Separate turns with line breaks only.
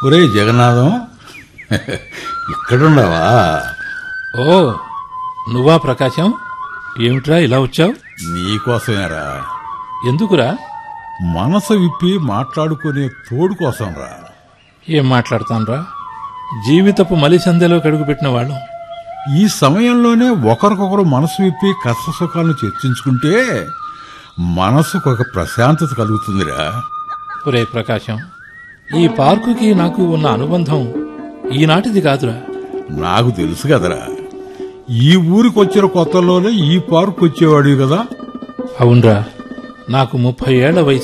ఒరే జగన్నాథం ఇక్కడున్నావా
ఓ నువ్వా ప్రకాశం ఏమిట్రా ఇలా వచ్చావు
నీకోసమేరా
ఎందుకురా
మనసు విప్పి మాట్లాడుకునే తోడు కోసం రా
ఏం మాట్లాడతాన్రా జీవితపు మలిసందెలో కడుగుపెట్టిన వాళ్ళం
ఈ సమయంలోనే ఒకరికొకరు మనసు విప్పి కష్ట సుఖాలను చర్చించుకుంటే మనసుకు ఒక ప్రశాంతత కలుగుతుందిరా
ఒరే ప్రకాశం ఈ పార్కుకి నాకు ఉన్న అనుబంధం ఈనాటిది కాదురా
నాకు తెలుసు కదరా ఈ ఊరికి వచ్చిన కొత్తలోనే ఈ పార్క్ వచ్చేవాడివి కదా
అవునరా నాకు ముప్పై ఏళ్ల వయసు